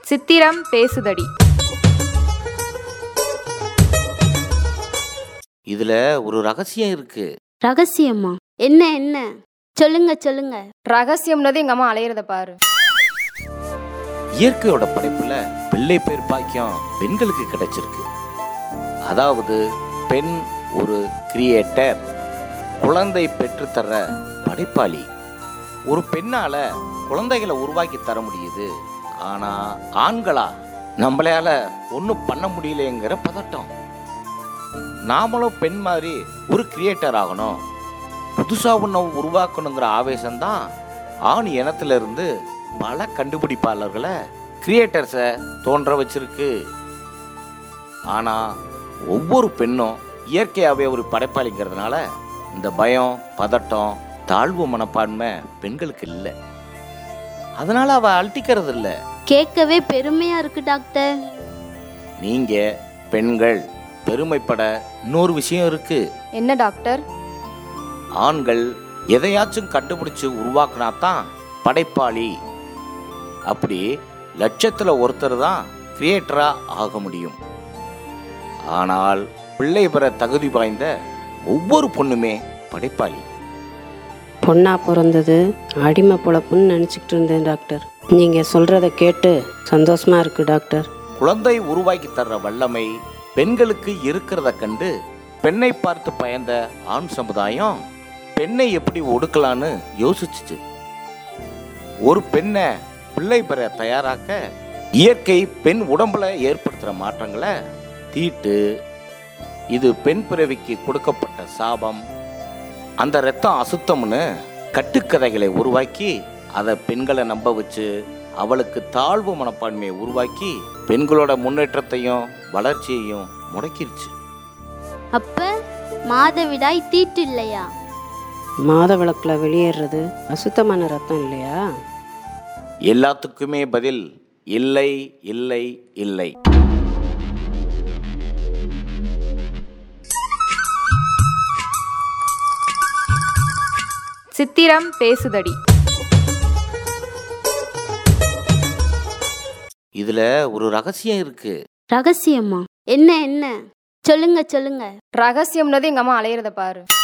சித்திரம் பேசுதடி இதுல ஒரு ரகசியம் இருக்கு ரகசியமா என்ன என்ன சொல்லுங்க சொல்லுங்க ரகசியம்னது எங்க அம்மா அலையிறத பாரு இயற்கையோட படைப்புல பிள்ளை பேர் பாக்கியம் பெண்களுக்கு கிடைச்சிருக்கு அதாவது பெண் ஒரு கிரியேட்டர் குழந்தை பெற்றுத்தர படைப்பாளி ஒரு பெண்ணால குழந்தைகளை உருவாக்கி தர முடியுது ஆனா ஆண்களா நம்மளால ஒன்றும் பண்ண முடியலைங்கிற பதட்டம் நாமளும் பெண் மாதிரி ஒரு கிரியேட்டர் ஆகணும் புதுசா ஒன்று உருவாக்கணுங்கிற ஆவேசம்தான் ஆண் இனத்துல இருந்து பல கண்டுபிடிப்பாளர்களை கிரியேட்டர்ஸை தோன்ற வச்சிருக்கு ஆனா ஒவ்வொரு பெண்ணும் இயற்கையாகவே ஒரு படைப்பாளிங்கிறதுனால இந்த பயம் பதட்டம் தாழ்வு மனப்பான்மை பெண்களுக்கு இல்லை அதனால அவ அழட்டிக்கிறது இல்லை கேட்கவே பெருமையா இருக்கு டாக்டர் நீங்க பெண்கள் பெருமைப்பட இன்னொரு விஷயம் இருக்கு என்ன டாக்டர் ஆண்கள் எதையாச்சும் கண்டுபிடிச்சு உருவாக்குனா தான் படைப்பாளி அப்படி லட்சத்துல ஒருத்தர் தான் கிரியேட்டரா ஆக முடியும் ஆனால் பிள்ளை பெற தகுதி வாய்ந்த ஒவ்வொரு பொண்ணுமே படைப்பாளி பொண்ணா பிறந்தது அடிமை பொழப்புன்னு நினச்சிக்கிட்டு இருந்தேன் டாக்டர் நீங்கள் சொல்கிறத கேட்டு சந்தோஷமா இருக்கு டாக்டர் குழந்தை உருவாக்கி தர்ற வல்லமை பெண்களுக்கு இருக்கிறத கண்டு பெண்ணை பார்த்து பயந்த ஆண் சமுதாயம் பெண்ணை எப்படி ஒடுக்கலான்னு யோசிச்சுச்சு ஒரு பெண்ணை பிள்ளை பெற தயாராக்க இயற்கை பெண் உடம்புல ஏற்படுத்துற மாற்றங்களை தீட்டு இது பெண் பிறவிக்கு கொடுக்கப்பட்ட சாபம் அந்த ரத்தம் அசுத்தம்னு கட்டுக்கதைகளை உருவாக்கி அதை பெண்களை நம்ப வச்சு அவளுக்கு தாழ்வு மனப்பான்மையை உருவாக்கி பெண்களோட முன்னேற்றத்தையும் வளர்ச்சியையும் முடக்கிருச்சு அப்ப மாதவிடாய் தீட்டு இல்லையா மாத விளக்கில் வெளியேறது அசுத்தமான ரத்தம் இல்லையா எல்லாத்துக்குமே பதில் இல்லை இல்லை இல்லை சித்திரம் பேசுதடி இதுல ஒரு ரகசியம் இருக்கு ரகசியமா என்ன என்ன சொல்லுங்க சொல்லுங்க ரகசியம்னது எங்க அம்மா அலையிறத பாரு